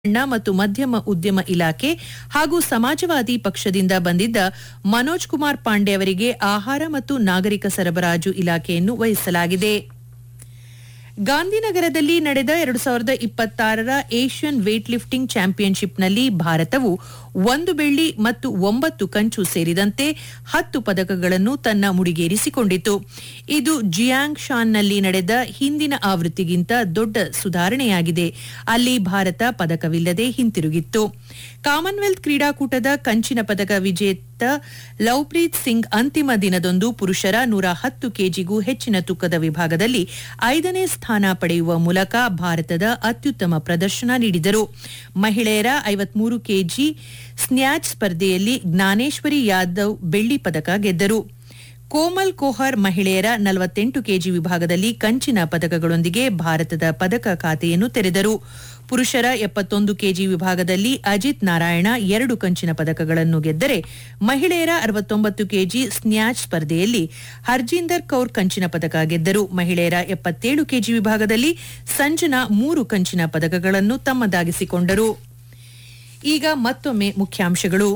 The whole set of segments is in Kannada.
ಸಣ್ಣ ಮತ್ತು ಮಧ್ಯಮ ಉದ್ಯಮ ಇಲಾಖೆ ಹಾಗೂ ಸಮಾಜವಾದಿ ಪಕ್ಷದಿಂದ ಬಂದಿದ್ದ ಮನೋಜ್ ಕುಮಾರ್ ಪಾಂಡೆ ಅವರಿಗೆ ಆಹಾರ ಮತ್ತು ನಾಗರಿಕ ಸರಬರಾಜು ಇಲಾಖೆಯನ್ನು ವಹಿಸಲಾಗಿದೆ ಗಾಂಧಿನಗರದಲ್ಲಿ ನಡೆದ ಎರಡು ಸಾವಿರದ ಇಪ್ಪತ್ತಾರರ ಏಷ್ಯನ್ ವೇಟ್ ಲಿಫ್ಟಿಂಗ್ ಚಾಂಪಿಯನ್ಶಿಪ್ನಲ್ಲಿ ಭಾರತವು ಒಂದು ಬೆಳ್ಳಿ ಮತ್ತು ಒಂಬತ್ತು ಕಂಚು ಸೇರಿದಂತೆ ಹತ್ತು ಪದಕಗಳನ್ನು ತನ್ನ ಮುಡಿಗೇರಿಸಿಕೊಂಡಿತು ಇದು ಜಿಯಾಂಗ್ ಶಾನ್ನಲ್ಲಿ ನಡೆದ ಹಿಂದಿನ ಆವೃತ್ತಿಗಿಂತ ದೊಡ್ಡ ಸುಧಾರಣೆಯಾಗಿದೆ ಅಲ್ಲಿ ಭಾರತ ಪದಕವಿಲ್ಲದೆ ಹಿಂತಿರುಗಿತ್ತು ಕಾಮನ್ವೆಲ್ತ್ ಕ್ರೀಡಾಕೂಟದ ಕಂಚಿನ ಪದಕ ವಿಜೇತ ಲವ್ಪ್ರೀತ್ ಸಿಂಗ್ ಅಂತಿಮ ದಿನದಂದು ಪುರುಷರ ನೂರ ಹತ್ತು ಕೆಜಿಗೂ ಹೆಚ್ಚಿನ ತೂಕದ ವಿಭಾಗದಲ್ಲಿ ಐದನೇ ಸ್ಥಾನ ಪಡೆಯುವ ಮೂಲಕ ಭಾರತದ ಅತ್ಯುತ್ತಮ ಪ್ರದರ್ಶನ ನೀಡಿದರು ಮಹಿಳೆಯರ ಐವತ್ಮೂರು ಕೆಜಿ ಸ್ನ್ಯಾಚ್ ಸ್ಪರ್ಧೆಯಲ್ಲಿ ಜ್ಞಾನೇಶ್ವರಿ ಯಾದವ್ ಬೆಳ್ಳಿ ಪದಕ ಗೆದ್ದರು ಕೋಮಲ್ ಕೋಹರ್ ಮಹಿಳೆಯರ ನಲವತ್ತೆಂಟು ಕೆಜಿ ವಿಭಾಗದಲ್ಲಿ ಕಂಚಿನ ಪದಕಗಳೊಂದಿಗೆ ಭಾರತದ ಪದಕ ಖಾತೆಯನ್ನು ತೆರೆದರು ಪುರುಷರ ಎಪ್ಪತ್ತೊಂದು ಕೆಜಿ ವಿಭಾಗದಲ್ಲಿ ಅಜಿತ್ ನಾರಾಯಣ ಎರಡು ಕಂಚಿನ ಪದಕಗಳನ್ನು ಗೆದ್ದರೆ ಮಹಿಳೆಯರ ಅರವತ್ತೊಂಬತ್ತು ಕೆಜಿ ಸ್ನ್ಯಾಚ್ ಸ್ಪರ್ಧೆಯಲ್ಲಿ ಹರ್ಜಿಂದರ್ ಕೌರ್ ಕಂಚಿನ ಪದಕ ಗೆದ್ದರು ಮಹಿಳೆಯರ ಎಪ್ಪತ್ತೇಳು ಕೆಜಿ ವಿಭಾಗದಲ್ಲಿ ಸಂಜನಾ ಮೂರು ಕಂಚಿನ ಪದಕಗಳನ್ನು ತಮ್ಮದಾಗಿಸಿಕೊಂಡರು ಈಗ ಮತ್ತೊಮ್ಮೆ ಮುಖ್ಯಾಂಶಗಳು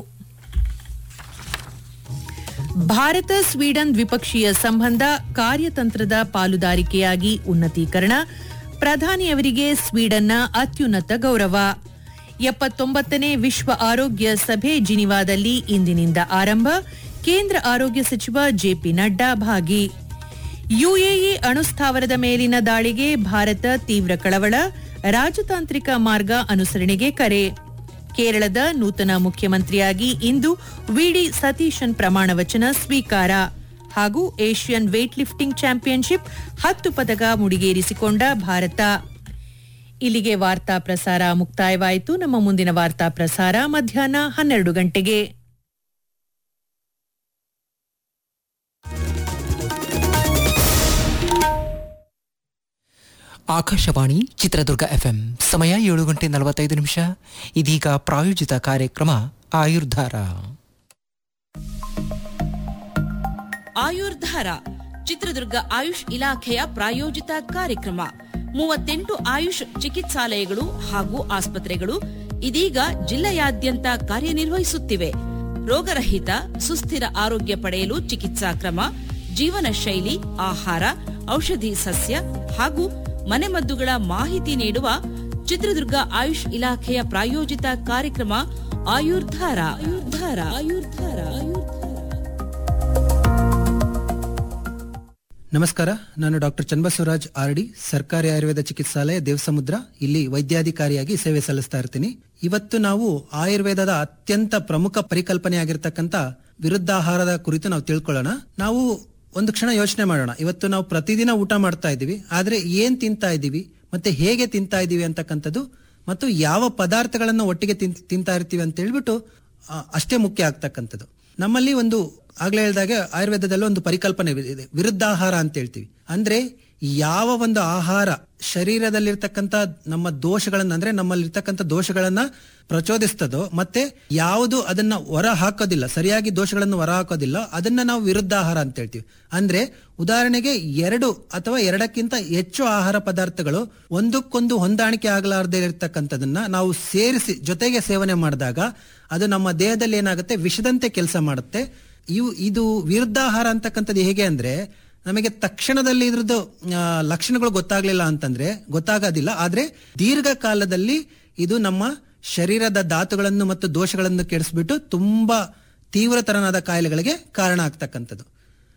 ಭಾರತ ಸ್ವೀಡನ್ ದ್ವಿಪಕ್ಷೀಯ ಸಂಬಂಧ ಕಾರ್ಯತಂತ್ರದ ಪಾಲುದಾರಿಕೆಯಾಗಿ ಉನ್ನತೀಕರಣ ಪ್ರಧಾನಿಯವರಿಗೆ ಸ್ವೀಡನ್ನ ಅತ್ಯುನ್ನತ ಗೌರವ ಎಪ್ಪತ್ತೊಂಬತ್ತನೇ ವಿಶ್ವ ಆರೋಗ್ಯ ಸಭೆ ಜಿನಿವಾದಲ್ಲಿ ಇಂದಿನಿಂದ ಆರಂಭ ಕೇಂದ್ರ ಆರೋಗ್ಯ ಸಚಿವ ಜೆಪಿ ನಡ್ಡಾ ಭಾಗಿ ಯುಎಇ ಅಣುಸ್ಥಾವರದ ಮೇಲಿನ ದಾಳಿಗೆ ಭಾರತ ತೀವ್ರ ಕಳವಳ ರಾಜತಾಂತ್ರಿಕ ಮಾರ್ಗ ಅನುಸರಣೆಗೆ ಕರೆ ಕೇರಳದ ನೂತನ ಮುಖ್ಯಮಂತ್ರಿಯಾಗಿ ಇಂದು ವಿಡಿ ಸತೀಶನ್ ಪ್ರಮಾಣ ವಚನ ಸ್ವೀಕಾರ ಹಾಗೂ ಏಷ್ಯನ್ ವೇಟ್ ಲಿಫ್ಟಿಂಗ್ ಚಾಂಪಿಯನ್ಶಿಪ್ ಹತ್ತು ಪದಕ ಮುಡಿಗೇರಿಸಿಕೊಂಡ ಭಾರತ ಇಲ್ಲಿಗೆ ವಾರ್ತಾ ಪ್ರಸಾರ ಮುಕ್ತಾಯವಾಯಿತು ನಮ್ಮ ಮುಂದಿನ ವಾರ್ತಾ ಪ್ರಸಾರ ಮಧ್ಯಾಹ್ನ ಹನ್ನೆರಡು ಗಂಟೆಗೆ ಆಕಾಶವಾಣಿ ಚಿತ್ರದುರ್ಗ ಎಫ್ಎಂ ಸಮಯ ಏಳು ಗಂಟೆ ನಲವತ್ತೈದು ನಿಮಿಷ ಇದೀಗ ಪ್ರಾಯೋಜಿತ ಕಾರ್ಯಕ್ರಮ ಆಯುರ್ಧಾರ ಆಯುರ್ಧಾರ ಚಿತ್ರದುರ್ಗ ಆಯುಷ್ ಇಲಾಖೆಯ ಪ್ರಾಯೋಜಿತ ಕಾರ್ಯಕ್ರಮ ಮೂವತ್ತೆಂಟು ಆಯುಷ್ ಚಿಕಿತ್ಸಾಲಯಗಳು ಹಾಗೂ ಆಸ್ಪತ್ರೆಗಳು ಇದೀಗ ಜಿಲ್ಲೆಯಾದ್ಯಂತ ಕಾರ್ಯನಿರ್ವಹಿಸುತ್ತಿವೆ ರೋಗರಹಿತ ಸುಸ್ಥಿರ ಆರೋಗ್ಯ ಪಡೆಯಲು ಚಿಕಿತ್ಸಾ ಕ್ರಮ ಜೀವನ ಶೈಲಿ ಆಹಾರ ಔಷಧಿ ಸಸ್ಯ ಹಾಗೂ ಮನೆಮದ್ದುಗಳ ಮಾಹಿತಿ ನೀಡುವ ಚಿತ್ರದುರ್ಗ ಆಯುಷ್ ಇಲಾಖೆಯ ಪ್ರಾಯೋಜಿತ ಕಾರ್ಯಕ್ರಮ ಆಯುರ್ಧಾರ ಆಯುರ್ಧಾರ ಆಯುರ್ಧಾರ ಆಯುರ್ಧಾರ ನಮಸ್ಕಾರ ನಾನು ಡಾಕ್ಟರ್ ಚನ್ನಬಸವರಾಜ್ ಆರ್ಡಿ ಸರ್ಕಾರಿ ಆಯುರ್ವೇದ ಚಿಕಿತ್ಸಾಲಯ ದೇವಸಮುದ್ರ ಇಲ್ಲಿ ವೈದ್ಯಾಧಿಕಾರಿಯಾಗಿ ಸೇವೆ ಸಲ್ಲಿಸ್ತಾ ಇರ್ತೀನಿ ಇವತ್ತು ನಾವು ಆಯುರ್ವೇದದ ಅತ್ಯಂತ ಪ್ರಮುಖ ಪರಿಕಲ್ಪನೆಯಾಗಿರ್ತಕ್ಕಂಥ ವಿರುದ್ಧಾಹಾರದ ಕುರಿತು ನಾವು ತಿಳ್ಕೊಳ್ಳೋಣ ನಾವು ಒಂದು ಕ್ಷಣ ಯೋಚನೆ ಮಾಡೋಣ ಇವತ್ತು ನಾವು ಪ್ರತಿದಿನ ಊಟ ಮಾಡ್ತಾ ಇದ್ದೀವಿ ಆದ್ರೆ ಏನ್ ತಿಂತಾ ಇದ್ದೀವಿ ಮತ್ತೆ ಹೇಗೆ ತಿಂತಾ ಇದ್ದೀವಿ ಅಂತಕ್ಕಂಥದ್ದು ಮತ್ತು ಯಾವ ಪದಾರ್ಥಗಳನ್ನು ಒಟ್ಟಿಗೆ ತಿನ್- ತಿಂತಾ ಇರ್ತೀವಿ ಅಂತ ಹೇಳ್ಬಿಟ್ಟು ಆ, ಅಷ್ಟೇ ಮುಖ್ಯ ಆಗ್ತಕ್ಕಂಥದ್ದು ನಮ್ಮಲ್ಲಿ ಒಂದು ಆಗ್ಲೇ ಹೇಳಿದಾಗೆ ಆಯುರ್ವೇದದಲ್ಲಿ ಒಂದು ಪರಿಕಲ್ಪನೆ ಇದೆ ವಿರುದ್ಧಾಹಾರ ಅಂತ ಹೇಳ್ತೀವಿ ಅಂದ್ರೆ ಯಾವ ಒಂದು ಆಹಾರ ಶರೀರದಲ್ಲಿರ್ತಕ್ಕಂಥ ನಮ್ಮ ದೋಷಗಳನ್ನ ಅಂದ್ರೆ ನಮ್ಮಲ್ಲಿರ್ತಕ್ಕಂಥ ದೋಷಗಳನ್ನ ಪ್ರಚೋದಿಸ್ತದೋ ಮತ್ತೆ ಯಾವುದು ಅದನ್ನ ಹೊರ ಹಾಕೋದಿಲ್ಲ ಸರಿಯಾಗಿ ದೋಷಗಳನ್ನು ಹೊರ ಹಾಕೋದಿಲ್ಲ ಅದನ್ನ ನಾವು ವಿರುದ್ಧಾಹಾರ ಅಂತ ಹೇಳ್ತೀವಿ ಅಂದ್ರೆ ಉದಾಹರಣೆಗೆ ಎರಡು ಅಥವಾ ಎರಡಕ್ಕಿಂತ ಹೆಚ್ಚು ಆಹಾರ ಪದಾರ್ಥಗಳು ಒಂದಕ್ಕೊಂದು ಹೊಂದಾಣಿಕೆ ಆಗಲಾರದೆ ಇರತಕ್ಕಂಥದನ್ನ ನಾವು ಸೇರಿಸಿ ಜೊತೆಗೆ ಸೇವನೆ ಮಾಡಿದಾಗ ಅದು ನಮ್ಮ ದೇಹದಲ್ಲಿ ಏನಾಗುತ್ತೆ ವಿಷದಂತೆ ಕೆಲಸ ಮಾಡುತ್ತೆ ಇವು ಇದು ವಿರುದ್ಧಾಹಾರ ಅಂತಕ್ಕಂಥದ್ದು ಹೇಗೆ ಅಂದ್ರೆ ನಮಗೆ ತಕ್ಷಣದಲ್ಲಿ ಇದ್ರದ್ದು ಆ, ಲಕ್ಷಣಗಳು ಗೊತ್ತಾಗ್ಲಿಲ್ಲ ಅಂತಂದ್ರೆ ಗೊತ್ತಾಗೋದಿಲ್ಲ ಆದ್ರೆ ದೀರ್ಘಕಾಲದಲ್ಲಿ ಇದು ನಮ್ಮ ಶರೀರದ ಧಾತುಗಳನ್ನು ಮತ್ತು ದೋಷಗಳನ್ನು ಕೆಡಿಸ್ಬಿಟ್ಟು ತುಂಬಾ ತೀವ್ರತರನಾದ ಕಾಯಿಲೆಗಳಿಗೆ ಕಾರಣ ಆಗ್ತಕ್ಕಂಥದ್ದು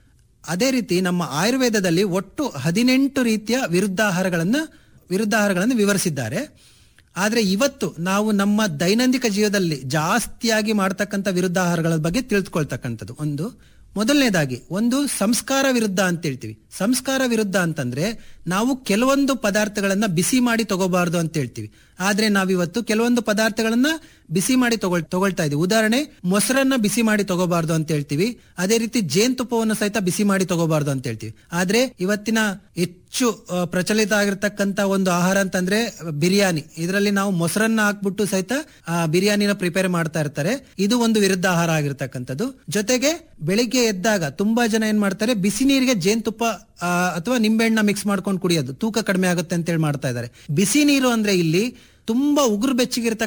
ಅದೇ ರೀತಿ ನಮ್ಮ ಆಯುರ್ವೇದದಲ್ಲಿ ಒಟ್ಟು ಹದಿನೆಂಟು ರೀತಿಯ ವಿರುದ್ಧಾಹಾರಗಳನ್ನು ವಿರುದ್ಧಾಹಾರಗಳನ್ನು ವಿವರಿಸಿದ್ದಾರೆ ಆದ್ರೆ ಇವತ್ತು ನಾವು ನಮ್ಮ ದೈನಂದಿಕ ಜೀವನದಲ್ಲಿ ಜಾಸ್ತಿಯಾಗಿ ಮಾಡ್ತಕ್ಕಂಥ ವಿರುದ್ಧಾಹಾರಗಳ ಬಗ್ಗೆ ತಿಳಿದುಕೊಳ್ತಕ್ಕಂಥದ್ದು ಒಂದು ಮೊದಲನೇದಾಗಿ ಒಂದು ಸಂಸ್ಕಾರ ವಿರುದ್ಧ ಅಂತ ಹೇಳ್ತೀವಿ ಸಂಸ್ಕಾರ ವಿರುದ್ಧ ಅಂತಂದ್ರೆ ನಾವು ಕೆಲವೊಂದು ಪದಾರ್ಥಗಳನ್ನ ಬಿಸಿ ಮಾಡಿ ತಗೋಬಾರ್ದು ಅಂತ ಹೇಳ್ತೀವಿ ಆದ್ರೆ ನಾವಿವತ್ತು ಕೆಲವೊಂದು ಪದಾರ್ಥಗಳನ್ನ ಬಿಸಿ ಮಾಡಿ ತಗೊಳ್ ತಗೊಳ್ತಾ ಇದೀವಿ ಉದಾಹರಣೆ ಮೊಸರನ್ನ ಬಿಸಿ ಮಾಡಿ ತಗೋಬಾರ್ದು ಅಂತ ಹೇಳ್ತೀವಿ ಅದೇ ರೀತಿ ಜೇನುತುಪ್ಪವನ್ನು ಸಹಿತ ಬಿಸಿ ಮಾಡಿ ತಗೋಬಾರ್ದು ಅಂತ ಹೇಳ್ತೀವಿ ಆದ್ರೆ ಇವತ್ತಿನ ಹೆಚ್ಚು ಆ, ಪ್ರಚಲಿತ ಆಗಿರ್ತಕ್ಕಂತ ಒಂದು ಆಹಾರ ಅಂತಂದ್ರೆ ಬಿರಿಯಾನಿ ಇದರಲ್ಲಿ ನಾವು ಮೊಸರನ್ನ ಹಾಕ್ಬಿಟ್ಟು ಸಹಿತ ಆ, ಬಿರಿಯಾನಿನ ಪ್ರಿಪೇರ್ ಮಾಡ್ತಾ ಇರ್ತಾರೆ ಇದು ಒಂದು ವಿರುದ್ಧ ಆಹಾರ ಆಗಿರ್ತಕ್ಕಂಥದ್ದು ಜೊತೆಗೆ ಬೆಳಿಗ್ಗೆ ಎದ್ದಾಗ ತುಂಬಾ ಜನ ಏನ್ ಮಾಡ್ತಾರೆ ಬಿಸಿ ನೀರಿಗೆ ಜೇನುತುಪ್ಪ ಆ, ಅಥವಾ ನಿಂಬೆಹಣ್ಣ ಮಿಕ್ಸ್ ಮಾಡ್ಕೊಂಡು ಕುಡಿಯೋದು ತೂಕ ಕಡಿಮೆ ಆಗುತ್ತೆ ಅಂತ ಹೇಳಿ ಮಾಡ್ತಾ ಇದ್ದಾರೆ ಬಿಸಿ ನೀರು ಅಂದ್ರೆ ಇಲ್ಲಿ ತುಂಬಾ ಉಗುರು ಬೆಚ್ಚಗಿರ್ತಕ್ಕಂಥ